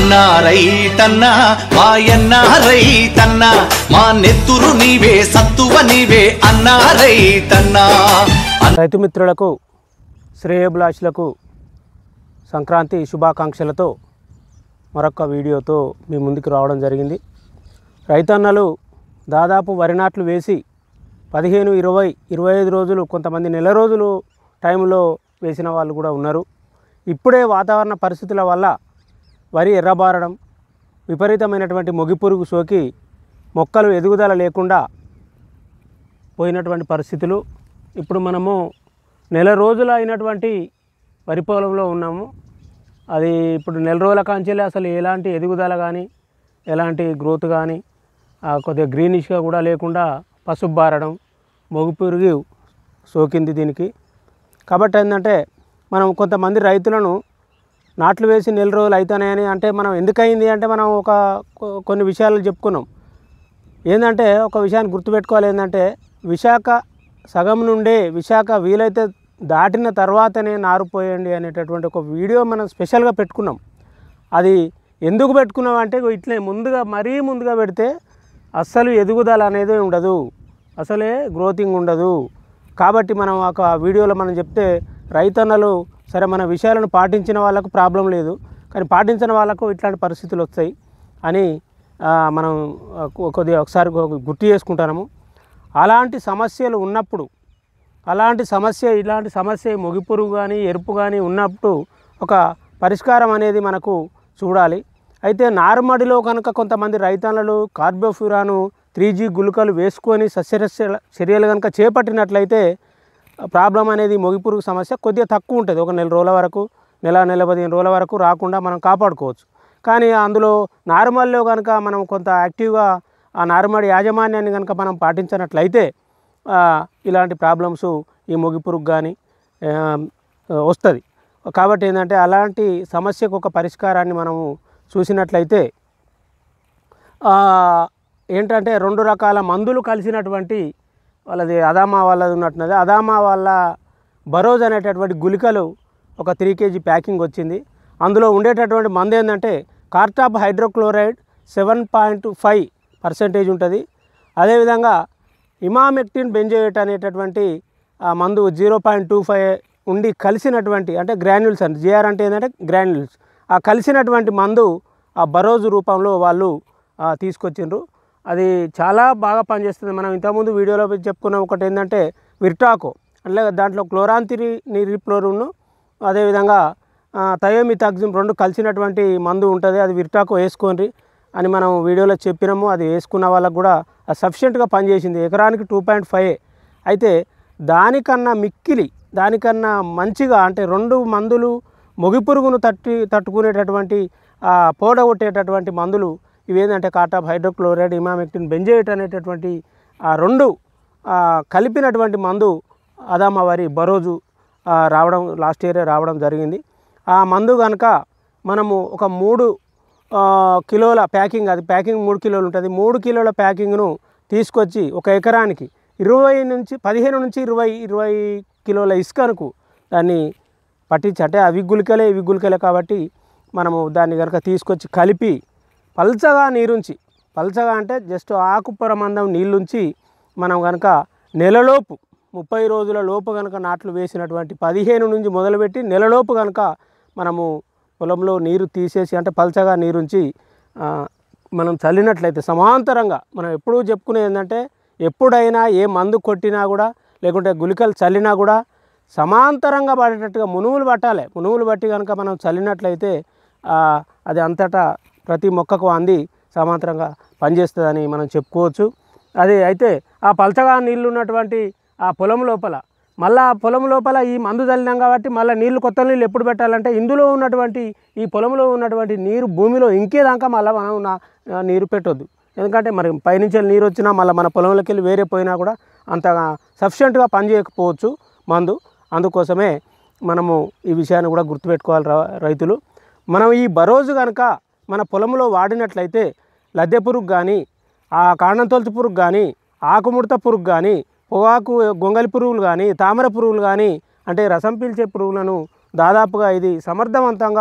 అన్నా రైతన్నా మాయన్న రైతన్నా మా నెత్తురు నీవే సత్తువ నీవే అన్నా రైతన్నా రైతు మిత్రులకు శ్రేయభిలాషులకు సంక్రాంతి శుభాకాంక్షలతో మరొక వీడియోతో మీ ముందుకు రావడం జరిగింది రైతన్నలు దాదాపు వరి నాట్లు వేసి పదిహేను ఇరవై ఇరవై ఐదు రోజులు కొంతమంది నెల రోజులు టైంలో వేసిన వాళ్ళు కూడా ఉన్నారు ఇప్పుడే వాతావరణ పరిస్థితుల వల్ల వరి ఎర్రబారడం విపరీతమైనటువంటి మొగి పురుగు సోకి మొక్కలు ఎదుగుదల లేకుండా పోయినటువంటి పరిస్థితులు ఇప్పుడు మనము నెల రోజులు అయినటువంటి వరి పొలంలో ఉన్నాము అది ఇప్పుడు నెల రోజుల కాంచెలే అసలు ఎలాంటి ఎదుగుదల కానీ ఎలాంటి గ్రోత్ కానీ ఆ, కొద్దిగా గ్రీనిష్గా కూడా లేకుండా పసుపు బారడం మొగు పురుగు సోకింది దీనికి కాబట్టి ఏంటంటే మనం కొంతమంది రైతులను నాట్లు వేసి నెల రోజులు అవుతాయని అంటే మనం ఎందుకయింది అంటే మనం ఒక కొ- కొన్ని విషయాలు చెప్పుకున్నాం ఏంటంటే ఒక విషయాన్ని గుర్తుపెట్టుకోవాలి ఏంటంటే విశాఖ సగం నుండే విశాఖ వీలైతే దాటిన తర్వాతనే నారు పోయండి అనేటటువంటి ఒక వీడియో మనం స్పెషల్గా పెట్టుకున్నాం అది ఎందుకు పెట్టుకున్నాం అంటే ఇగో ఇట్లే ముందుగా మరీ ముందుగా పెడితే అస్సలు ఎదుగుదల అనేది ఉండదు అసలే గ్రోతింగ్ ఉండదు కాబట్టి మనం ఒక వీడియోలో మనం చెప్తే రైతన్నలు సరే మన విషయాలను పాటించిన వాళ్ళకు ప్రాబ్లం లేదు కానీ పాటించిన వాళ్ళకు ఇట్లాంటి పరిస్థితులు వస్తాయి అని ఆ, మనం ఆ, కొ- కొద్దిగా ఒకసారి కొ- గుర్తు చేసుకుంటున్నాము అలాంటి సమస్యలు ఉన్నప్పుడు అలాంటి సమస్య ఇలాంటి సమస్య మొగిపురుగు కానీ ఎరుపు కానీ ఉన్నప్పుడు ఒక పరిష్కారం అనేది మనకు చూడాలి అయితే నారుమడిలో కనుక కొంతమంది రైతన్నలు కార్బోఫ్యూరాను త్రీ జీ గుళికలు వేసుకొని సస్యరస్య చర్యలు కనుక చేపట్టినట్లయితే ప్రాబ్లం అనేది మొగిపురుగు సమస్య కొద్దిగా తక్కువ ఉంటుంది ఒక నెల రోజుల వరకు నెల నెల పదిహేను రోజుల వరకు రాకుండా మనం కాపాడుకోవచ్చు కానీ అందులో నారుమడిలో కనుక మనం కొంత యాక్టివ్గా ఆ నారుమడి యాజమాన్యాన్ని కనుక మనం పాటించినట్లయితే ఆ, ఇలాంటి ప్రాబ్లమ్స్ ఈ మొగిపురుగు కానీ వస్తుంది కాబట్టి ఏంటంటే అలాంటి సమస్యకు ఒక పరిష్కారాన్ని మనము చూసినట్లయితే ఆ, ఏంటంటే రెండు రకాల మందులు కలిసినటువంటి వాళ్ళది అదామా వాళ్ళది ఉన్నట్టున్నది అదామా వాళ్ళ బరోజ్ అనేటటువంటి గుళికలు ఒక త్రీ కేజీ ప్యాకింగ్ వచ్చింది అందులో ఉండేటటువంటి మందు ఏంటంటే cartap hydrochloride seven point five percentage ఉంటుంది అదేవిధంగా ఇమామెక్టిన్ బెంజోయేట్ అనేటటువంటి ఆ మందు జీరో పాయింట్ టూ ఫైవ్ ఉండి కలిసినటువంటి అంటే గ్రాన్యుల్స్ అంటే జిఆర్ అంటే ఏంటంటే గ్రాన్యుల్స్ ఆ కలిసినటువంటి మందు ఆ బరోజు రూపంలో వాళ్ళు ఆ, తీసుకొచ్చిండ్రు అది చాలా బాగా పనిచేస్తుంది మనం ఇంతకుముందు వీడియోలో చెప్పుకున్న ఒకటి ఏంటంటే విర్టాకో అంటే దాంట్లో క్లోరాంతిరి నిరిప్లోరును అదేవిధంగా థయోమితాక్సిమ్ రెండు కలిసినటువంటి మందు ఉంటుంది అది విర్టాకో వేసుకోండి అని మనం వీడియోలో చెప్పినాము అది వేసుకున్న వాళ్ళకు కూడా అది సఫిషియెంట్గా పనిచేసింది ఎకరానికి టూ పాయింట్ ఫైవ్ అయితే దానికన్నా మిక్కిలి దానికన్నా మంచిగా అంటే రెండు మందులు మొగిపురుగును తట్టి తట్టుకునేటటువంటి ఆ, పోడగొట్టేటటువంటి మందులు ఇవేంటంటే కాటాప్ హైడ్రోక్లోరైడ్ ఇమామెక్టిన్ బెంజేట్ అనేటటువంటి ఆ రెండు ఆ, కలిపినటువంటి మందు అదామా వారి బరోజు ఆ, రావడం లాస్ట్ ఇయరే రావడం జరిగింది ఆ మందు కనుక మనము ఒక మూడు ఆ, కిలోల ప్యాకింగ్ అది ప్యాకింగ్ మూడు కిలోలు ఉంటుంది మూడు కిలోల ప్యాకింగ్ను తీసుకొచ్చి ఒక ఎకరానికి ఇరవై నుంచి పదిహేను నుంచి ఇరవై ఇరవై కిలోల ఇసుకనుకు దాన్ని పట్టించి అంటే అవి గుళికలే ఇవి గుళికలే కాబట్టి మనము దాన్ని కనుక తీసుకొచ్చి కలిపి పల్చగా నీరుంచి పల్చగా అంటే జస్ట్ ఆకుపొర మందం నీళ్ళుంచి మనం కనుక నెలలోపు ముప్పై రోజుల లోపు కనుక నాట్లు వేసినటువంటి పదిహేను నుంచి మొదలుపెట్టి నెలలోపు కనుక మనము పొలంలో నీరు తీసేసి అంటే పల్చగా నీరుంచి ఆ, మనం చల్లినట్లయితే సమాంతరంగా మనం ఎప్పుడూ చెప్పుకునేది ఏంటంటే ఎప్పుడైనా ఏ మందు కొట్టినా కూడా లేకుంటే గుళికలు చల్లినా కూడా సమాంతరంగా పడేటట్టుగా మునువులు పట్టాలి మునువులు బట్టి కనుక మనం చల్లినట్లయితే ఆ, అది అంతటా ప్రతి మొక్కకు అంది సమాంతరంగా పనిచేస్తుందని మనం చెప్పుకోవచ్చు అది అయితే ఆ పలచగా నీళ్ళు ఉన్నటువంటి ఆ పొలం లోపల మళ్ళీ ఆ పొలం లోపల ఈ మందు చల్లినాం కాబట్టి మళ్ళీ నీళ్ళు కొత్త నీళ్ళు ఎప్పుడు పెట్టాలంటే ఇందులో ఉన్నటువంటి ఈ పొలంలో ఉన్నటువంటి నీరు భూమిలో ఇంకేదాకా మళ్ళీ మనం నా ఆ, నీరు పెట్టొద్దు ఎందుకంటే మరి పైనుంచి నీరు వచ్చినా మళ్ళీ మన పొలంలోకి వెళ్ళి వేరే పోయినా కూడా అంతగా సఫిషియెంట్గా పనిచేయకపోవచ్చు మందు అందుకోసమే మనము ఈ విషయాన్ని కూడా గుర్తుపెట్టుకోవాలి ర- రైతులు మనం ఈ బరోజు కనుక మన పొలంలో వాడినట్లయితే లద్దె పురుగు కానీ ఆ కాండం తొలచు పురుగు కానీ ఆకుముడత పురుగు కానీ పొగాకు గొంగలి పురుగులు కానీ తామర పురుగులు కానీ అంటే రసం పీల్చే పురుగులను దాదాపుగా ఇది సమర్థవంతంగా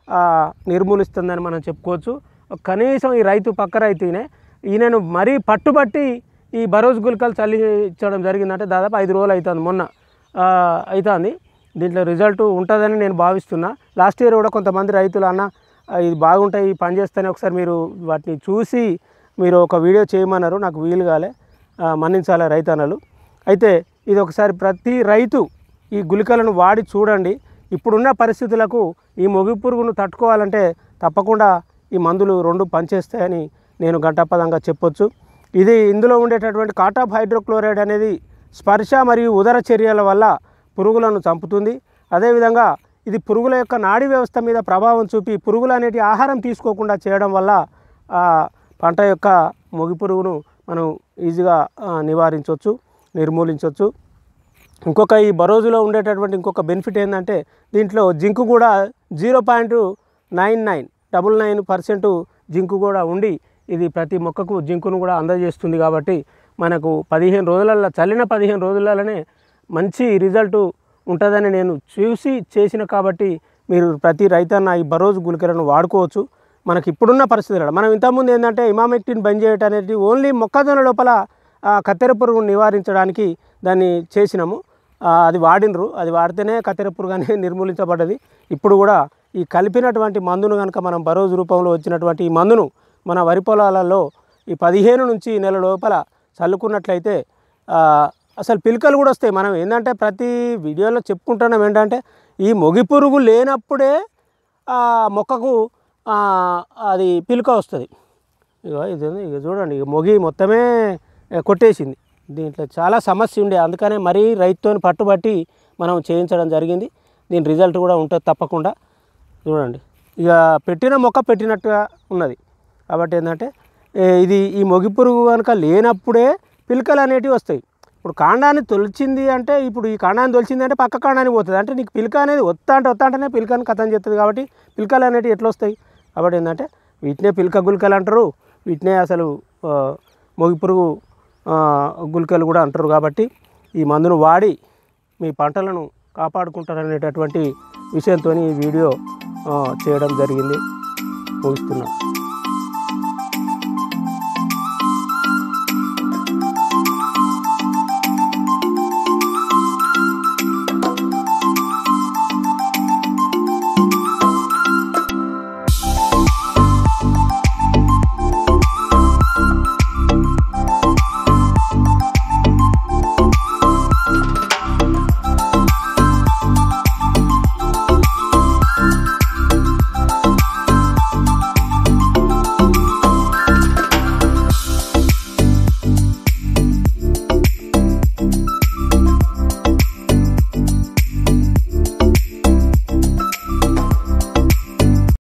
ఆ, నిర్మూలిస్తుందని మనం చెప్పుకోవచ్చు కనీసం ఈ రైతు పక్క రైతునే ఈయనను మరీ పట్టుబట్టి ఈ బరోజ్ గుల్కలు చల్లించడం జరిగిందంటే దాదాపు ఐదు రోజులు అవుతుంది మొన్న ఆ, అవుతుంది దీంట్లో రిజల్ట్ ఉంటుందని నేను భావిస్తున్నా లాస్ట్ ఇయర్ కూడా కొంతమంది రైతులు అన్న ఆ, ఇది బాగుంటాయి ఈ పని చేస్తేనే ఒకసారి మీరు వాటిని చూసి మీరు ఒక వీడియో చేయమన్నారు నాకు వీలు కాలే ఆ, మన్నించాలి రైతన్నలు అయితే ఇది ఒకసారి ప్రతి రైతు ఈ గుళికలను వాడి చూడండి ఇప్పుడున్న పరిస్థితులకు ఈ మొగి పురుగును తట్టుకోవాలంటే తప్పకుండా ఈ మందులు రెండు పనిచేస్తాయని నేను గంటాపదంగా చెప్పొచ్చు ఇది ఇందులో ఉండేటటువంటి కాటాఫ్ హైడ్రోక్లోరైడ్ అనేది స్పర్శ మరియు ఉదర చర్యల వల్ల పురుగులను చంపుతుంది అదేవిధంగా ఇది పురుగుల యొక్క నాడీ వ్యవస్థ మీద ప్రభావం చూపి పురుగులు అనేటి ఆహారం తీసుకోకుండా చేయడం వల్ల ఆ పంట యొక్క మొగి పురుగును మనం ఈజీగా ఆ, నివారించవచ్చు నిర్మూలించవచ్చు ఇంకొక ఈ బరోజులో ఉండేటటువంటి ఇంకొక బెనిఫిట్ ఏంటంటే దీంట్లో జింకు కూడా zero point nine nine double nine percent zinc కూడా ఉండి ఇది ప్రతి మొక్కకు జింకును కూడా అందజేస్తుంది కాబట్టి మనకు పదిహేను రోజులలో చల్లిన పదిహేను రోజులలోనే మంచి రిజల్ట్ ఉంటుందని నేను చూసి చేసిన కాబట్టి మీరు ప్రతి రైతన్న ఈ బరోజు గుళికలను వాడుకోవచ్చు మనకి ఇప్పుడున్న పరిస్థితులలో మనం ఇంతకుముందు ఏంటంటే ఇమామెక్టిన్ బంద్ చేయటం అనేది ఓన్లీ మొక్కజొన్న లోపల ఆ, కత్తెర పురుగును నివారించడానికి దాన్ని చేసినాము ఆ, అది వాడినరు అది వాడితేనే కత్తెర పురుగు అనేది నిర్మూలించబడ్డది ఇప్పుడు కూడా ఈ కలిపినటువంటి మందును కనుక మనం బరోజు రూపంలో వచ్చినటువంటి ఈ మందును మన వరి పొలాలలో ఈ పదిహేను నుంచి నెల లోపల చల్లుకున్నట్లయితే ఆ, అసలు పిలకలు కూడా వస్తాయి మనం ఏంటంటే ప్రతి వీడియోలో చెప్పుకుంటున్నాం ఏంటంటే ఈ మొగి పురుగు లేనప్పుడే ఆ మొక్కకు ఆ, అది పిలుక వస్తుంది ఇక ఇది ఉంది, ఇక చూడండి ఇక మొగి మొత్తమే ఏ, కొట్టేసింది దీంట్లో చాలా సమస్య ఉండే అందుకనే మరీ రైతుతో పట్టుబట్టి మనం చేయించడం జరిగింది దీని రిజల్ట్ కూడా ఉంటుంది తప్పకుండా చూడండి ఇక పెట్టిన మొక్క పెట్టినట్టుగా ఉన్నది కాబట్టి ఏంటంటే ఏ, ఇది ఈ మొగి పురుగు కనుక లేనప్పుడే పిలకలు అనేటివి వస్తాయి ఇప్పుడు కాండాన్ని తొలిచింది అంటే ఇప్పుడు ఈ కాండాన్ని తొలిచింది అంటే పక్క కాండానికి పోతుంది అంటే నీకు పిలక అనేది వత్తా అంటే వత్తా అంటేనే పిలకని కథం చేస్తుంది కాబట్టి పిలకలు అనేటివి ఎట్లా వస్తాయి కాబట్టి ఏంటంటే వీటినే పిలక గుల్కలు అంటారు వీటినే అసలు ఆ, మొగి పురుగు ఆ, గుల్కలు కూడా అంటారు కాబట్టి ఈ మందును వాడి మీ పంటలను కాపాడుకుంటారనేటటువంటి విషయంతో ఈ వీడియో ఆ, చేయడం జరిగింది ముగిస్తున్నాను